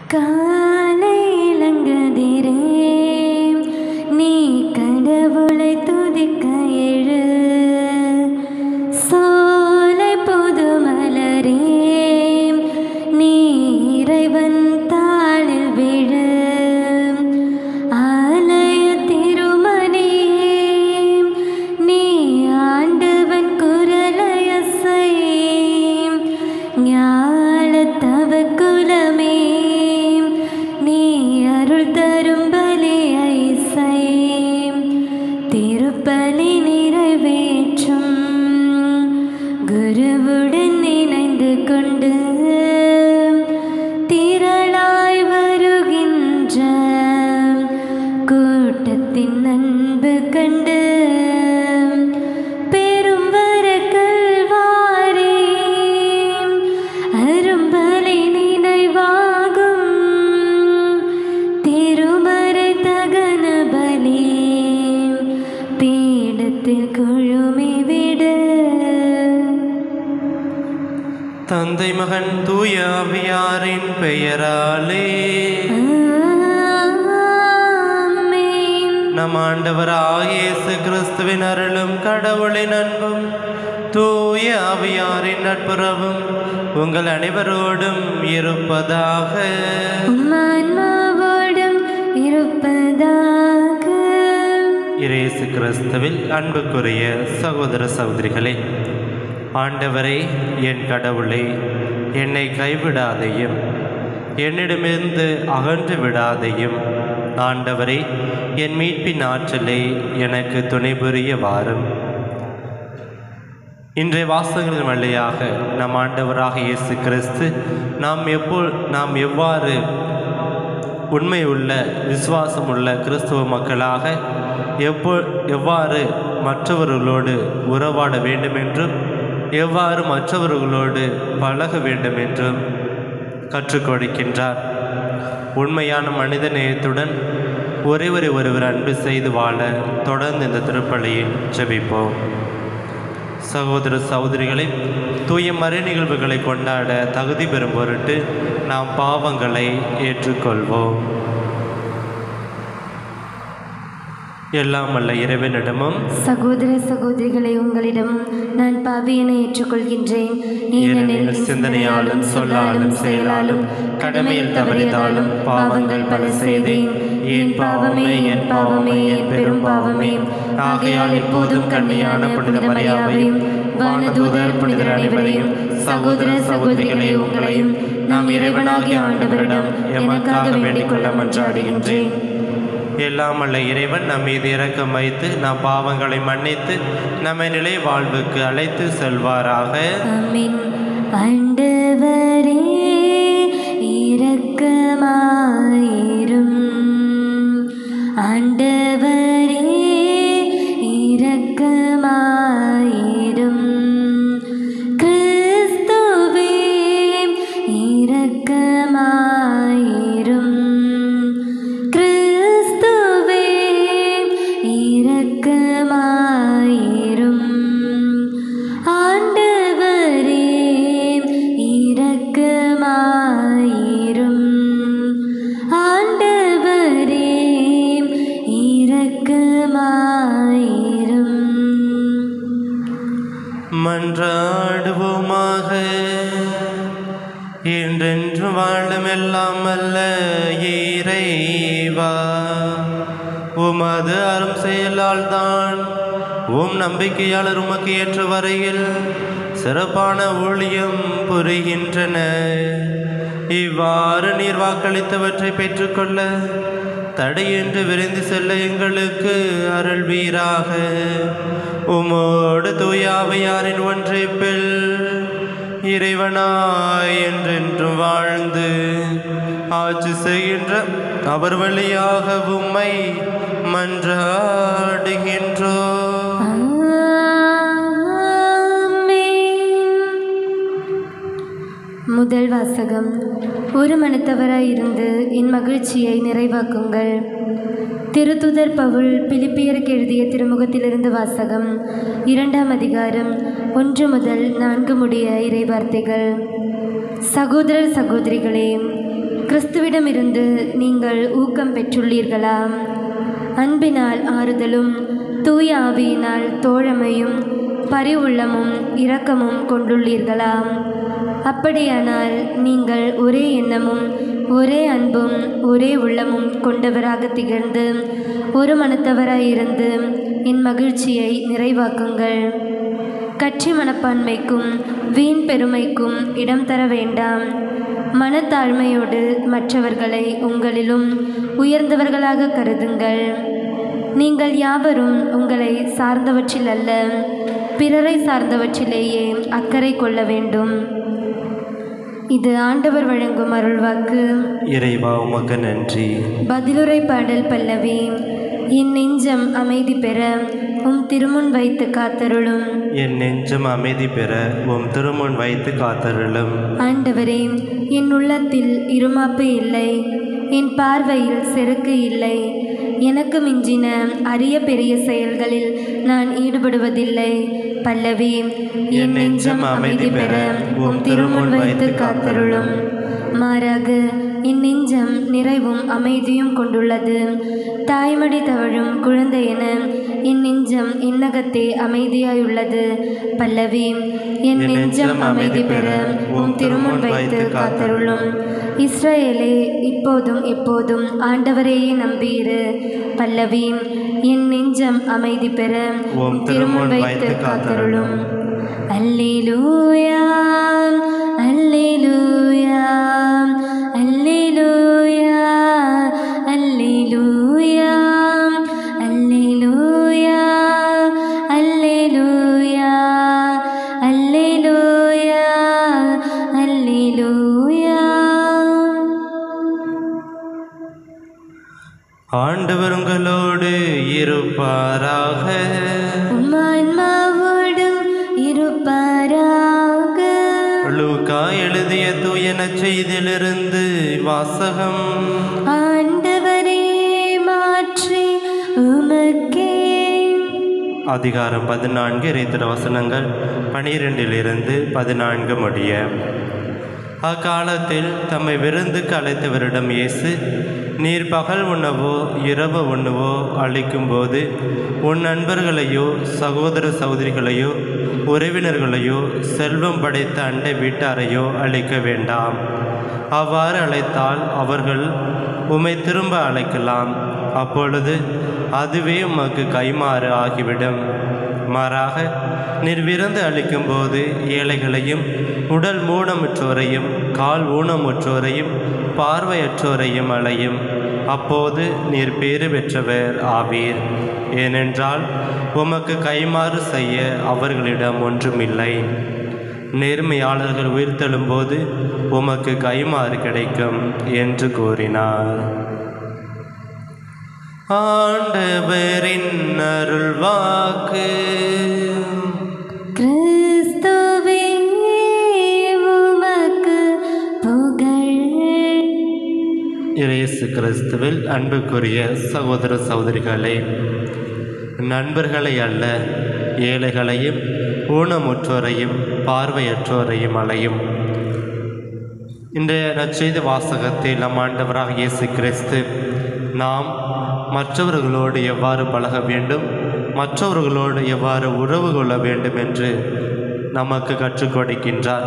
காலை இளங்கதிரே நீ கடவுளை துதிக்க எழு சோலை புது மலரே நீ இறைவன் தாளில் விழு ஆலய திருமணியே நீ ஆண்டவன் குரலயசை ஞான தவ குலமே நீ அருள் தரும் பலியை செய் திருப்பலி நிறைவேற்றும் குருவுடன் இணைந்து கொண்டு திரளாய் வருகின்ற கூட்டத்தின் அன்பு கண்டு பெரும் வரக்கல்வாரே அரும்பலி நினைவாகும் திருமறை தகன பலி பீடத்தில் குழுமி விடு தந்தை மகன் தூய ஆவியாரின் பெயராலே ஆமென். நம் ஆண்டவராகிய இயேசு கிறிஸ்துவின் அருளும் கடவுளின் அன்பும் தூய ஆவியாரின் நட்புறவும் உங்கள் அனைவரோடும் இருப்பதாக உம் ஆன்மாவோடும் இருப்பதாக இயேசு கிறிஸ்துவில் அன்புக்குரிய சகோதர சகோதரிகளே ஆண்டவரே என் கடவுளே என்னை கைவிடாதையும் என்னிடமிருந்து அகன்று விடாதையும் ஆண்டவரே என் மீட்பின் ஆற்றலை எனக்கு துணை புரிய வாரும் இன்றைய வாசகங்களின் வழியாக நம் ஆண்டவராக இயேசு கிறிஸ்து நாம் எப்போ நாம் எவ்வாறு உண்மை உள்ள விசுவாசம் உள்ள கிறிஸ்துவ மக்களாக எப்போ எவ்வாறு மற்றவர்களோடு உறவாட வேண்டும் என்றும் எவ்வாறு மற்றவர்களோடு பழக வேண்டும் என்றும் கற்றுக் கொடுக்கின்றார் உண்மையான மனித நேயத்துடன் ஒருவரை ஒருவர் அன்பு செய்து வாழ தொடர்ந்து இந்த திருப்பலியில் ஜெபிப்போம் சகோதர சகோதரிகளை தூய மறை நிகழ்வுகளை கொண்டாட தகுதி பெறும் பொருட்டு நாம் பாவங்களை ஏற்றுக்கொள்வோம் எல்லாம் அல்ல இறைவனிடமும் சகோதர சகோதரிகளை உங்களிடம் நான் பாவியனை ஏற்றுக்கொள்கின்றேன் ஏனெனில் சிந்தனையாலும் சொல்லாலும் செயலாலும் கடமையில் தவறியதாலும் பாவங்கள் பல செய்தேன் என் பாவமே என் பாவமே என் பெரும் பாவமே ஆகையால் எப்போதும் கண்ணியான புனித மரியாதையும் வானதூதர் புனிதர் அனைவரையும் சகோதர சகோதரிகளே உங்களையும் நாம் இறைவனாகிய ஆண்டவரிடம் எமக்காக வேண்டிக் கொள்ள மன்றாடுகின்றேன் எல்லாம் அல்ல இறைவன் நம் மீது இரக்கம் வைத்து நம் பாவங்களை மன்னித்து நம்மை நிலை வாழ்வுக்கு அழைத்து செல்வாராக அமின் ஆண்டவரே இரக்கமாயிரும் ஆண்டவரே இரக்கமாயிரும் கிறிஸ்துவே இரக்கமாயிரும் கிறிஸ்துவே இரக்கமாயிரும் ஆண்டவரே இரக்கமாயிரும் ஆண்டவரே இரக்கமாயிரும் மன்றாடுவோமாக என்றென்று வாழும் எல்லாம் அல்ல இறைவா உமது அரும் செயலால் தான் உம் நம்பிக்கையாளர் உமக்கு ஏற்ற வரையில் சிறப்பான ஊழியம் புரிகின்றன இவ்வாறு நீர் வாக்களித்தவற்றை பெற்றுக்கொள்ள தடையின்றி விரைந்து செல்ல எங்களுக்கு அருள்வீராக உமோடு தூயாவையாரின் ஒன்றைப்பில் இறைவனாய் என்றென்றும் வாழ்ந்து ஆட்சி செய்கின்ற அவர் வழியாக உம்மை மன்றாடுகின்றோம் முதல் வாசகம் ஒரு மனத்தவராய் இருந்து என் மகிழ்ச்சியை நிறைவாக்குங்கள் திருத்துதர் பவுல் பிலிப்பியருக்கு எழுதிய திருமுகத்திலிருந்து வாசகம் இரண்டாம் அதிகாரம் ஒன்று முதல் நான்கு முடிய இறைவார்த்தைகள் சகோதரர் சகோதரிகளே கிறிஸ்துவிடமிருந்து நீங்கள் ஊக்கம் பெற்றுள்ளீர்களா அன்பினால் ஆறுதலும் தூய ஆவியினால் தோழமையும் பரிவுள்ளமும் இரக்கமும் கொண்டுள்ளீர்களா அப்படியானால் நீங்கள் ஒரே எண்ணமும் ஒரே அன்பும் ஒரே உள்ளமும் கொண்டவராக திகழ்ந்து ஒரு மனத்தவராயிருந்து என் மகிழ்ச்சியை நிறைவாக்குங்கள் கட்சி மனப்பான்மைக்கும் வீண் பெருமைக்கும் இடம் தர வேண்டாம் மனத்தாழ்மையோடு மற்றவர்களை உங்களிலும் உயர்ந்தவர்களாக கருதுங்கள் நீங்கள் யாவரும் உங்களை சார்ந்தவற்றில் அல்ல பிறரை சார்ந்தவற்றிலேயே அக்கறை கொள்ள வேண்டும் இது ஆண்டவர் வழங்கும் அருள்வாக்கு இறைவா உமக்கு நன்றி பதிலுரை பாடல் பல்லவி என் நெஞ்சம் அமைதி பெற உம் திருமுன் வைத்து காத்தருளும் என் நெஞ்சம் அமைதி பெற உம் திருமுன் வைத்து காத்தருளும் ஆண்டவரே என் உள்ளத்தில் இருமாப்பு இல்லை என் பார்வையில் செருக்கு இல்லை எனக்கு மிஞ்சின அரிய பெரிய செயல்களில் நான் ஈடுபடுவதில்லை பல்லவி என் நெஞ்சம் அமைதி பெற உம் திருமுன் வைத்து காத்தருளும் மாறாக என் நெஞ்சம் நிறைவும் அமைதியும் கொண்டுள்ளது தாய்மடி தவழும் குழந்தை என என் நெஞ்சம் இன்னகத்தே அமைதியாயுள்ளது பல்லவி என் நெஞ்சம் அமைதி பெற உம் திருமுன் வைத்து காத்தருளும் இஸ்ரவேலே இப்போதும் எப்போதும் ஆண்டவரையே நம்பியிரு பல்லவி என் நெஞ்சம் அமைதி பெற உம் திருமுன் வைத்து காத்தருளும் அல்லேலூயா அல்லேலூயா அல்லேலூயா அல்லேலூயா அல்லேலூயா அல்லேலூயா அல்லேலூயா அல்லேலூயா ஆண்டவர் உங்களோடு இருப்பாராக உம்மான்மாவோடும் இருப்பாராக லூக்கா எழுதிய தூயன செய்திலிருந்து வாசகம் ஆண்டவரே மாற்றி உமக்கே அதிகாரம் பதினான்கு இறைத்திர வசனங்கள் பனிரெண்டிலிருந்து பதினான்கு முடிய அக்காலத்தில் தம்மை விருந்துக்கு அழைத்தவரிடம் இயேசு நீர் பகல் உண்ணவோ இரவு உண்ணவோ அளிக்கும்போது உன் நண்பர்களையோ சகோதர சகோதரிகளையோ உறவினர்களையோ செல்வம் படைத்த அண்டை வீட்டாரையோ அழைக்க வேண்டாம் அவ்வாறு அழைத்தால் அவர்கள் உம்மை திரும்ப அழைக்கலாம் அப்பொழுது அதுவே உமக்கு கைமாறு ஆகிவிடும் மாறாக நீர் விருந்து அளிக்கும்போது ஏழைகளையும் உடல் ஊனமுற்றோரையும் கால் ஊனமுற்றோரையும் பார்வையற்றோரையும் அழையும் அப்போது நீர் பேறு பெற்றவர் ஆவீர் ஏனென்றால் உமக்கு கைமாறு செய்ய அவர்களிடம் ஒன்றுமில்லை நேர்மையாளர்கள் உயிர்த்தெழும்போது உமக்கு கைமாறு கிடைக்கும் என்று கூறினார் ஆண்டவரின் அருள்வாக்கு கிறிஸ்துவே உமக்கு புகழ் இயேசு கிறிஸ்துவில் அன்புக்குரிய சகோதர சகோதரிகளே நண்பர்களை அல்ல ஏழைகளையும் ஊனமுற்றோரையும் பார்வையற்றோரையும் அலையும் இன்றைய நற்செய்தி வாசகத்தில் நம் ஆண்டவராக இயேசு கிறிஸ்து நாம் மற்றவர்களோடு எவ்வாறு பழக வேண்டும் மற்றவர்களோடு எவ்வாறு உறவு கொள்ள வேண்டும் என்று நமக்கு கற்றுக் கொடுக்கின்றார்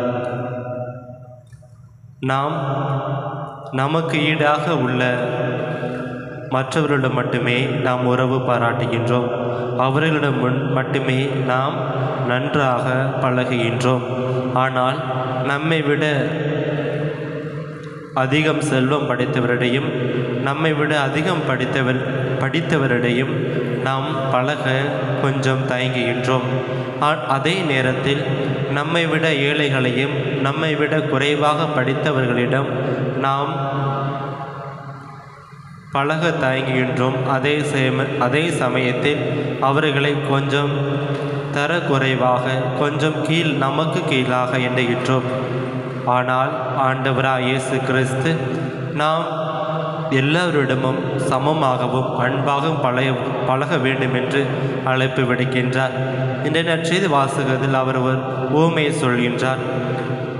நாம் நமக்கு ஈடாக உள்ள மற்றவர்களிடம் மட்டுமே நாம் உறவு பாராட்டுகின்றோம் அவர்களிடம் முன் மட்டுமே நாம் நன்றாக பழகுகின்றோம் ஆனால் நம்மை விட அதிகம் செல்வம் படைத்தவரிடையும் நம்மை விட அதிகம் படித்தவர் படித்தவரிடையும் நாம் பழக கொஞ்சம் தயங்குகின்றோம் ஆ- அதே நேரத்தில் நம்மை விட ஏழைகளையும் நம்மை விட குறைவாக படித்தவர்களிடம் நாம் பழக தயங்குகின்றோம் அதே சேம அதே சமயத்தில் அவர்களை கொஞ்சம் தர குறைவாக கொஞ்சம் கீழ் நமக்கு கீழாக எண்ணுகின்றோம் ஆனால் ஆண்டவராக இயேசு கிறிஸ்து நாம் எல்லாரிடமும் சமமாகவும் அன்பாகவும் பழைய பழக வேண்டும் என்று அழைப்பு விடுக்கின்றார் இந்த நற்செய்தி வாசகத்தில் அவர் ஒரு ஊமையை சொல்கின்றார்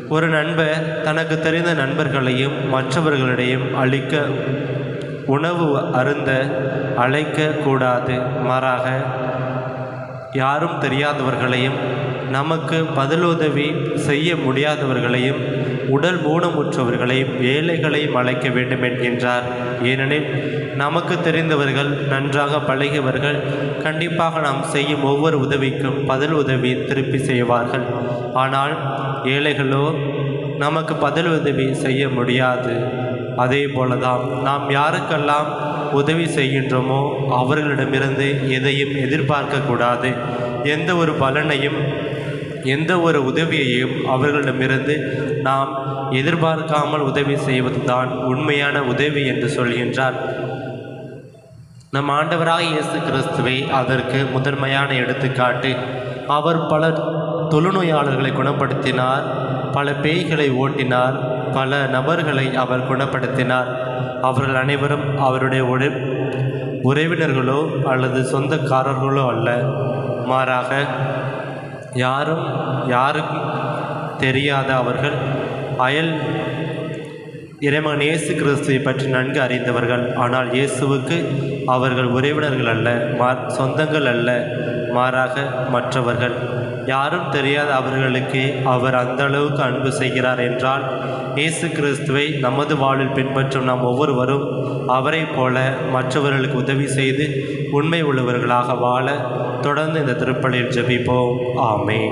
ஒரு நண்பர் தனக்கு தெரிந்த நண்பர்களையும் மற்றவர்களிடையும் அளிக்க உணவு அருந்த அழைக்க கூடாது மாறாக யாரும் தெரியாதவர்களையும் நமக்கு பதிலுதவி செய்ய முடியாதவர்களையும் உடல் ஊனமுற்றவர்களையும் ஏழைகளையும் அழைக்க வேண்டும் என்கின்றார் ஏனெனில் நமக்கு தெரிந்தவர்கள் நன்றாக பழகியவர்கள் கண்டிப்பாக நாம் செய்யும் ஒவ்வொரு உதவிக்கும் பதில் உதவி திருப்பி செய்வார்கள் ஆனால் ஏழைகளோ நமக்கு பதில் உதவி செய்ய முடியாது அதே போலதான் நாம் யாருக்கெல்லாம் உதவி செய்கின்றோமோ அவர்களிடமிருந்து எதையும் எதிர்பார்க்கக்கூடாது எந்த ஒரு பலனையும் எந்த ஒரு உதவியையும் அவர்களிடமிருந்து நாம் எதிர்பார்க்காமல் உதவி செய்வதுதான் உண்மையான உதவி என்று சொல்கின்றார் நம் ஆண்டவராக இயேசு கிறிஸ்துவை அதற்கு முதன்மையான எடுத்துக்காட்டு அவர் பல தொழுநோயாளர்களை குணப்படுத்தினார் பல பேய்களை ஓட்டினார் பல நபர்களை அவர் குணப்படுத்தினார் அவர்கள் அனைவரும் அவருடைய உடை உறவினர்களோ அல்லது சொந்தக்காரர்களோ அல்ல மாறாக யாரும் யாருக்கும் தெரியாத அவர்கள் அயல் இறைமகன் இயேசு கிறிஸ்துவை பற்றி நன்கு அறிந்தவர்கள் ஆனால் இயேசுவுக்கு அவர்கள் உறவினர்கள் அல்ல மா சொந்தங்கள் அல்ல மாறாக மற்றவர்கள் யாரும் தெரியாத அவர்களுக்கு அவர் அந்த அளவுக்கு அன்பு செய்கிறார் என்றால் இயேசு கிறிஸ்துவை நமது வாழ்வில் பின்பற்றும் நாம் ஒவ்வொருவரும் அவரைப் போல மற்றவர்களுக்கு உதவி செய்து உண்மை உள்ளவர்களாக வாழ தொடர்ந்து இந்த திருப்பலியில் ஜெபிப்போம் ஆமென்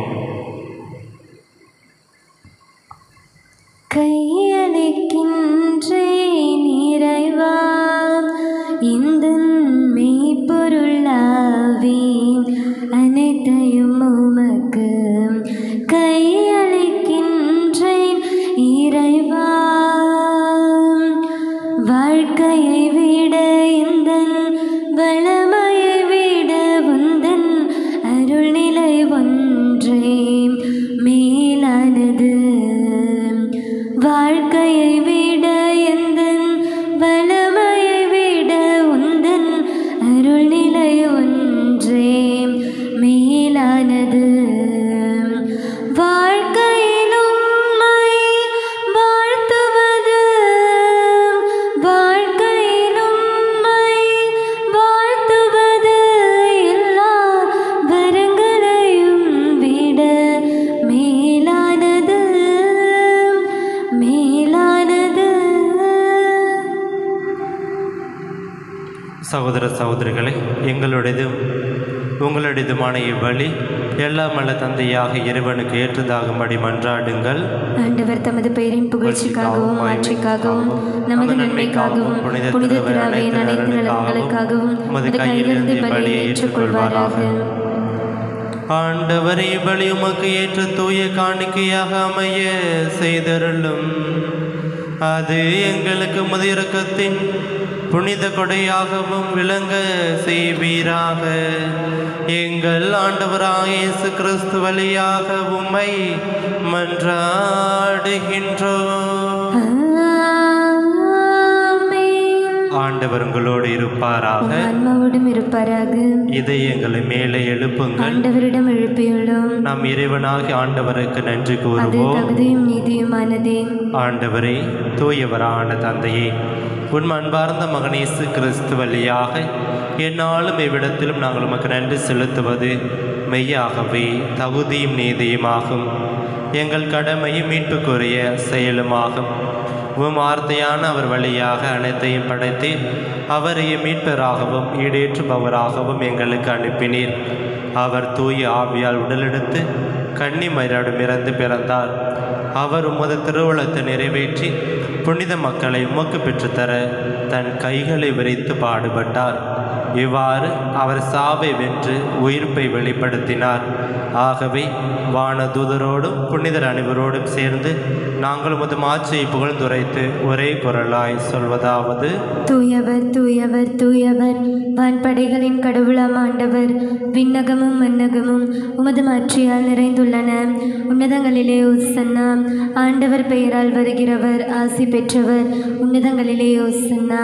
கையளிக்கின்றேன் இறைவா இந்த மெய்ப்பொருளாவே அனைத்தையும் உமக்கு கையளிக்கின்றேன் இறைவா வாழ்க்கையை விட இந்த வளமையை விட உந்தன் அருள்நிலை ஒன்றே மேலானது வாழ்க்கையை விட எந்த வளமையை விட உந்தன் அருள்நிலை ஒன்றே மேலானது வாழ்க்கையில் உம்மை வாழ்த்துவது வாழ்க்கையில் உம்மை வாழ்த்துவது எல்லா வரங்களையும் விட மேலானது மேலானது சகோதர சகோதரிகளே எங்களுடையதும் உங்களுடையதுமான இவ்வழி எல்லாம் வல்ல தந்தையாக இறைவனுக்கு ஏற்றதாகும்படி மன்றாடுங்கள் ஆண்டவர் தமது பெயரின் புகழ்ச்சிக்காகவும் மாட்சிக்காகவும் நமது நன்மைக்காகவும் புனித திராவையின் அனைத்து நலன்களுக்காகவும் உமது கையிலிருந்து பலியை ஏற்றுக்கொள்வாராக ஆண்டவரை பலி உமக்கு ஏற்ற தூய காணிக்கையாக அமைய செய்தருளும் அது எங்களுக்கு முதிரக்கத்தின் புனித கொடையாகவும் விளங்க செய்வீராக எங்கள் ஆண்டவராக இயேசு கிறிஸ்து வழியாக உம்மை மன்றாடுகின்றோம் ஆமென். ஆண்டவர் உங்களோடு இருப்பாராக உம் ஆன்மாவோடும் இருப்பாராக இதயங்களை மேலே எழுப்புங்கள் ஆண்டவரிடம் எழுப்பியுள்ளோம் நாம் இறைவனாகி ஆண்டவருக்கு நன்றி அது கூறுவோம் தகுதியும் நீதியுமானதே ஆண்டவரே தூயவரான தந்தையே உன் அன்பார்ந்த மகனேசு கிறிஸ்து வழியாக என்னாலும் இவ்விடத்திலும் நாங்கள் உமக்கு நன்றி செலுத்துவது மெய்யாகவே தகுதியும் நீதியுமாகும் எங்கள் கடமையும் மீட்புக்குரிய செயலுமாகும் உம் வார்த்தையான அவர் வழியாக அனைத்தையும் படைத்து அவரையே மீட்பராகவும் ஈடேற்றுபவராகவும் எங்களுக்கு அனுப்பினீர் அவர் தூய ஆவியால் உடலெடுத்து கன்னி மயிரிடமிருந்து பிறந்தார் அவர் உமது திருவுளத்தை நிறைவேற்றி புனித மக்களை உமக்கு பெற்றுத்தர தன் கைகளை விரித்து பாடுபட்டார் இவ்வாறு அவர் சாவை வென்று உயிர்ப்பை வெளிப்படுத்தினார் ஆகவே வானதூதரோடும் புனிதர் அனைவரோடும் சேர்ந்து நாங்கள் உமது மாட்சியை புகழ்ந்துரைத்து ஒரே குரலாய் சொல்வதாவது தூயவர் தூயவர் தூயவர் வான்படைகளின் கடவுளாம் ஆண்டவர் விண்ணகமும் மன்னகமும் உமது மாட்சியால் நிறைந்துள்ளன உன்னதங்களிலே உசன்னா ஆண்டவர் பெயரால் வருகிறவர் ஆசி பெற்றவர் உன்னதங்களிலே உசன்னா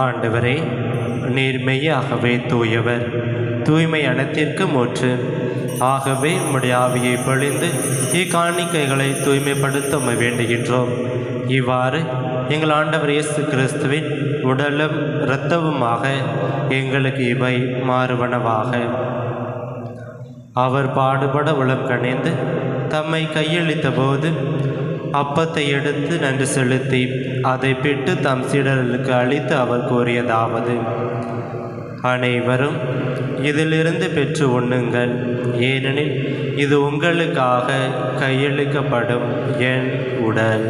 ஆண்டவரே நீர் மெய்யாகவே தூயவர் தூய்மை அனைத்திற்கும் ஊற்று ஆகவே உம்முடைய ஆவியை பொழிந்து இக்காணிக்கைகளை தூய்மைப்படுத்த உம்மை வேண்டுகின்றோம் இவ்வாறு எங்கள் ஆண்டவர் இயேசு கிறிஸ்துவின் உடலும் இரத்தவுமாக எங்களுக்கு இவை மாறுவனவாக அவர் பாடுபட உளம் கணிந்து தம்மை கையளித்த போது அப்பத்தை எடுத்து நன்றி செலுத்தி அதை பிட்டு தம் சீடர்களுக்கு அளித்து அவர் கூறியதாவது அனைவரும் இதிலிருந்து பெற்று உண்ணுங்கள் ஏனெனில் இது உங்களுக்காக கையளிக்கப்படும் என் உடல்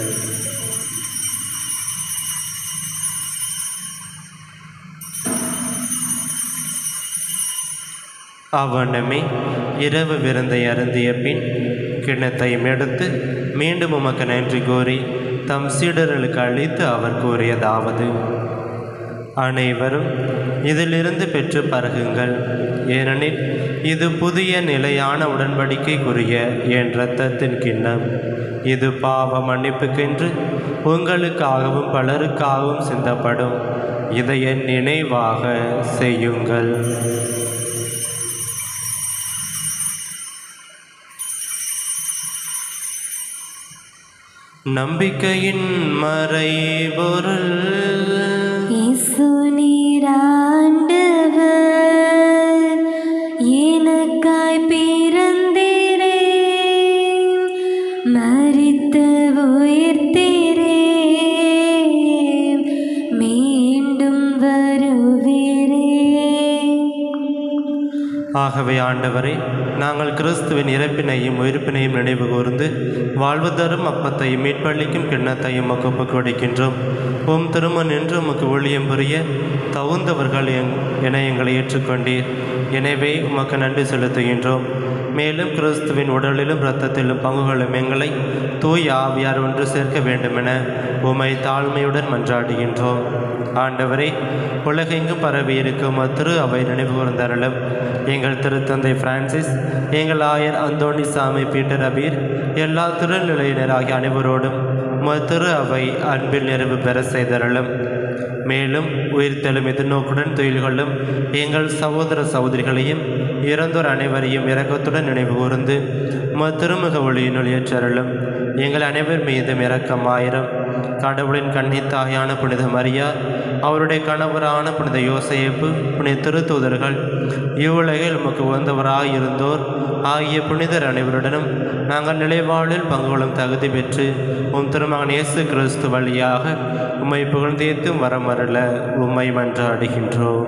அவ்வண்ணமே இரவு விருந்தை அருந்திய பின் கிண்ணத்தையும் எடுத்து மீண்டும் உமக்கு நன்றி கூறி தம் சீடர்களுக்கு அளித்து அவர் கூறியதாவது அனைவரும் இதிலிருந்து பெற்று பருகுங்கள் ஏனெனில் இது புதிய நிலையான உடன்படிக்கைக்குரிய என் இரத்தத்தின் கிண்ணம் இது பாவ மன்னிப்புக்கென்று உங்களுக்காகவும் பலருக்காகவும் சிந்தப்படும் இதை என் நினைவாக செய்யுங்கள் நம்பிக்கையின் மறைபொருள் இயேசு நீராண்டவர் எனக்காய் பிறந்தீரே மரித்து உயிர்த்தீரே மீண்டும் வருவீரே ஆகவே ஆண்டவரே நாங்கள் கிறிஸ்துவின் இறப்பினையும் உயிர்ப்பினையும் நினைவு கூர்ந்து வாழ்வு தரும் அப்பத்தையும் மீட்பளிக்கும் கிண்ணத்தையும் உமக்கு ஒப்புக் கொடுக்கின்றோம் உம் திருமண் என்று உமக்கு ஊழியம் புரிய தகுந்தவர்கள் எங் என எங்களை ஏற்றுக்கொண்டீர் எனவே உமக்கு நன்றி செலுத்துகின்றோம் மேலும் கிறிஸ்துவின் உடலிலும் இரத்தத்திலும் பங்கு கொள்ளும் எங்களை தூய் ஆவியார் ஒன்று சேர்க்க வேண்டுமென உமை தாழ்மையுடன் மன்றாடுகின்றோம் ஆண்டவரே உலகெங்கும் பரவி இருக்கும் திரு அவை நினைவு கூர்ந்தருளும் எங்கள் திருத்தந்தை பிரான்சிஸ் எங்கள் ஆயர் அந்தோணி சாமி பீட்டர் அபீர் எல்லா திருநிலையினராகிய அனைவரோடும் உமது திரு அவை அன்பில் நிறைவு பெற செய்தருளும் மேலும் உயிர்த்தெழும் எதிர்நோக்குடன் துயில் கொள்ளும் எங்கள் சகோதர சகோதரிகளையும் இறந்தோர் அனைவரையும் இரக்கத்துடன் நினைவு கூர்ந்து உமது திருமுக ஒளியினுள் ஏற்றருளும் எங்கள் அனைவர் மீதும் இரக்கமாயிரம் கடவுளின் கன்னித்தாயான புனித மரியா அவருடைய கணவரான புனித யோசேப்பு புனித திருத்தூதர்கள் இவ்வுலகில் உமக்கு உகந்தவராய் இருந்தோர் ஆகிய புனிதர் அனைவருடனும் நாங்கள் நிலைவாழில் பங்கு கொள்ளும் தகுதி பெற்று உம் திருமகன் இயேசு கிறிஸ்து வழியாக உம்மை புகழ்ந்தேத்தும் வரமருள உம்மை மன்றாடுகின்றோம்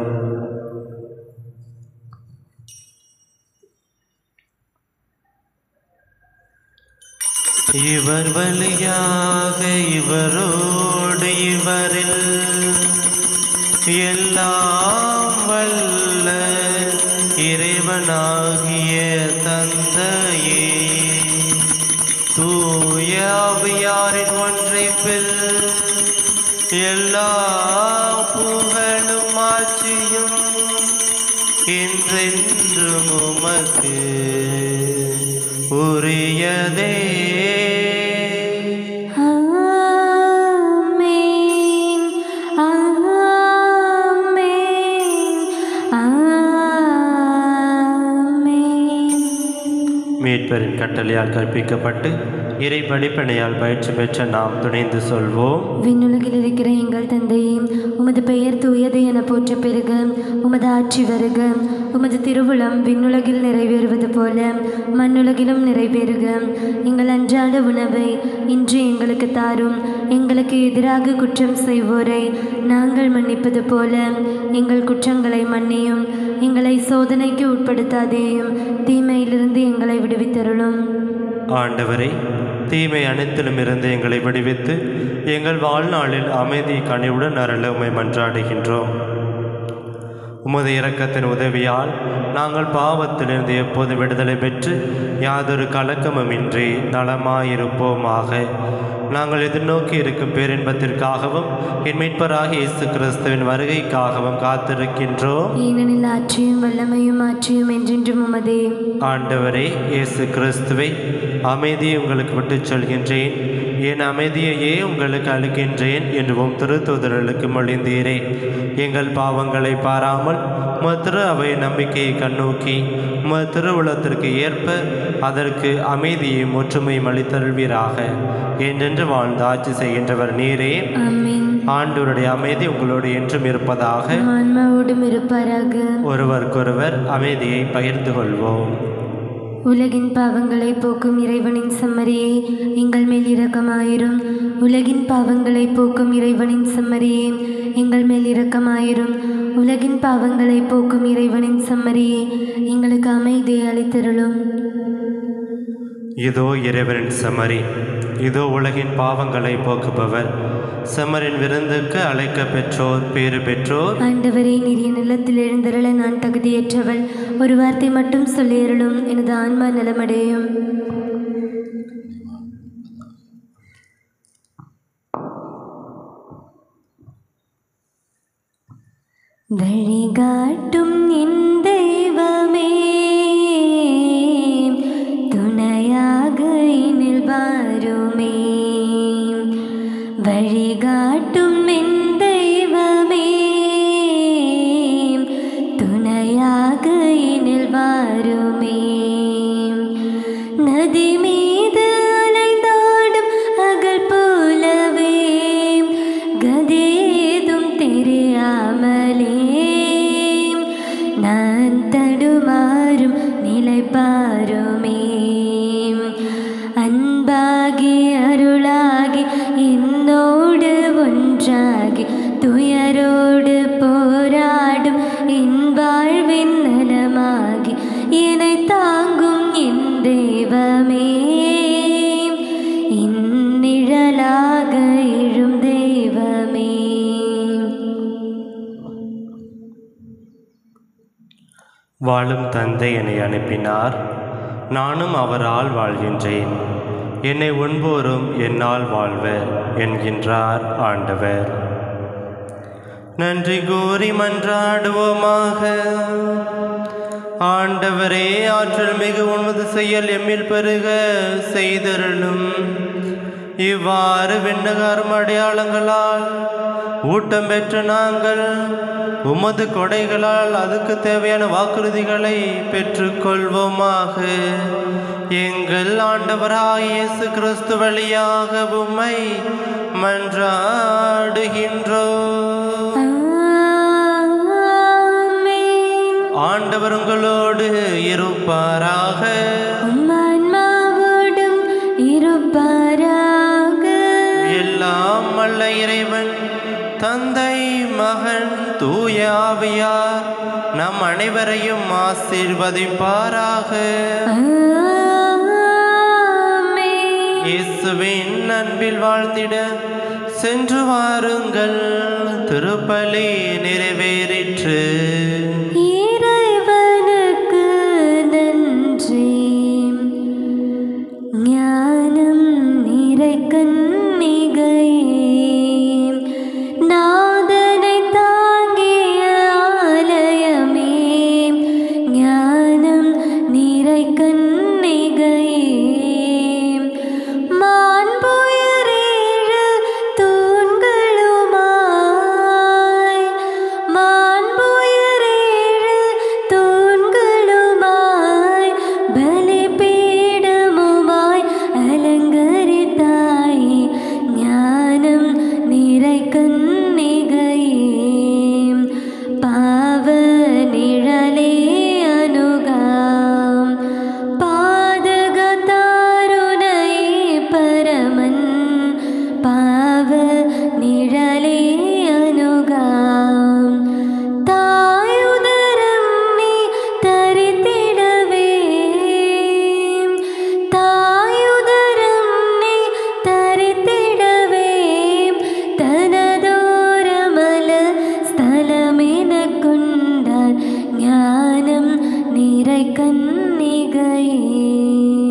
இவர் வழியாக இவரோடு இவரில் எல்லாம் வல்ல இறைவனாகிய தந்தையே தூய ஆவியாரின் ஒன்றைப்பில் எல்லா புகழும் ஆட்சியும் என்றென்றும் உமக்கு உரியதே ஆமென் ஆமென் ஆமென் மீட்பரின் கட்டளையால் கற்பிக்கப்பட்டு இறை படிப்பனையால் பயிற்சி பெற்ற நாம் துணைந்து சொல்வோம் விண்ணுலகில் இருக்கிற எங்கள் தந்தையே உமது பெயர் தூயது என போற்ற பெருக உமது ஆட்சி வருக உமது திருவுளம் விண்ணுலகில் நிறைவேறுவது போல மண்ணுலகிலும் நிறைவேறுக எங்கள் அன்றாட உணவை இன்று எங்களுக்கு தாரும் எங்களுக்கு எதிராக குற்றம் செய்வோரை நாங்கள் மன்னிப்பது போல எங்கள் குற்றங்களை மன்னியும் எங்களை சோதனைக்கு உட்படுத்தாதேயும் தீமையிலிருந்து எங்களை விடுவித்தருளும் ஆண்டவரே தீமை அனைத்திலும் இருந்து எங்களை விடுவித்து எங்கள் வாழ்நாளில் அமைதி கனிவுடன் அருள உம்மை மன்றாடுகின்றோம் உமது இரக்கத்தின் உதவியால் நாங்கள் பாவத்திலிருந்து எப்போது விடுதலை பெற்று யாதொரு கலக்கமுமின்றி நலமாயிருப்போமாக நாங்கள் எதிர்நோக்கி இருக்கும் பேரின்பத்திற்காகவும் என் மீட்பராகிய இயேசு கிறிஸ்துவின் வருகைக்காகவும் காத்திருக்கின்றோம் ஏனெனில் ஆட்சியும் வல்லமையும் ஆட்சியும் என்றென்றும் உமதே ஆண்டவரே இயேசு கிறிஸ்துவை அமைதியை உங்களுக்கு விட்டுச் சொல்கின்றேன் என் அமைதியையே உங்களுக்கு அளிக்கின்றேன் என்றும் திருத்தூதர்களுக்கு மொழிந்தீரே எங்கள் பாவங்களை பாராமல் மத்திரு அவை நம்பிக்கையை கண்ணோக்கி உமது திருவுளத்திற்கு ஏற்ப அதற்கு அமைதியும் ஒற்றுமையும் அளித்தருள்வீராக என்றென்று வாழ்ந்து ஆட்சி செய்கின்றவர் நீரே ஆமென் ஆண்டவருடைய அமைதி உங்களோடு என்றும் இருப்பதாக ஆன்மாவோடும் இருப்பாராக ஒருவருக்கொருவர் அமைதியை பகிர்ந்து கொள்வோம் உலகின் பாவங்களை போக்கும் இறைவனின் செம்மறியே எங்கள் மேல் இரக்கமாயிரும் உலகின் பாவங்களை போக்கும் இறைவனின் செம்மறியே எங்கள் மேல் இரக்கமாயிரும் உலகின் பாவங்களை போக்கும் இறைவனின் செம்மறியே எங்களுக்கு அமைதியை அளித்தருளும் இதோ இறைவனின் செமரி இதோ உலகின் பாவங்களை போக்குபவர் செமரின் விருந்துக்கு அழைக்க பெற்றோர் பேறு பெற்றோர் ஆண்டவரே நீரிய நிலத்தில் எழுந்தருள நான் தகுதியற்றவள் ஒரு வார்த்தை மட்டும் சொல்லியருளும் எனது ஆன்மா நலமடையும் வழிகாட்டும் என் தெய்வமே துணையாக இனில் வாருமே வழிகாட்டும் என் தெய்வமே துணையாக இனில் வாருமே நதி மீது அலைந்தாடும் அகல் போலவே கதேதும் தெரியாமலே நான் தடுமாறும் நிலை பாருமே அன்பாகி அருளாகி என்னோடு ஒன்றாகி துயரோடு போராடும் என் வாழ்வின் நலமாகி என்னை தாங்கும் என் தெய்வமே என் நிழலாக எழும் தெய்வமே வாழும் தந்தை என்னை அனுப்பினார் நானும் அவரால் வாழ்கின்றேன் என்னை உண்போரும் என்னால் வாழ்வர் என்கின்றார் ஆண்டவர் நன்றி கூறி மன்றாடுவோமாக ஆண்டவரே ஆற்றல் மிகு உண்மது செயல் எம்மில் பெருக செய்தருளும் இவ்வாறு விண்ணகாரும் அடையாளங்களால் ஊட்டம் பெற்ற நாங்கள் உமது கொடைகளால் அதுக்கு தேவையான வாக்குறுதிகளை பெற்றுக்கொள்வோமாக எங்கள் ஆண்டவராய் இயேசு கிறிஸ்து வழியாக உம்மை மன்றாடுகின்றோம் ஆமென். ஆண்டவர் உங்களோடு இருப்பாராக உம் ஆன்மாவோடும் இருப்பாராக எல்லாம் வல்ல இறைவன் தந்தை மகன் தூய ஆவியார் நம் அனைவரையும் ஆசீர்வதிப்பாராக ஆமென். இயேசுவின் அன்பில் வாழ்ந்திட சென்று வாருங்கள் திருப்பலி நிறைவேறிற்று இறைவனுக்கு நன்றி ஞானம் நிறை கன்னிகையே நாதனை தாங்கிய ஆலயமே ஞானம் நிறை கன்னிகையே மாண்புயரேழு தூண்களுமாய் மாண்புயரேழு தூண்களுமாய் பலிபீடமுமாய் அலங்கரித்தாயே ஞானம் நிறை கன்னிகையே பாவ நிழலே அணுகாம் பாதகத்தாருணை பரமன் பாவ நிழலே அணுகாம் தாயுதரம் நீ தரித்திடவே தாயுதரம் நீ தரித்திடவே தனதோரமல ஸ்தலமென கொண்டார் ஞானம் நிறை கன்னிகையே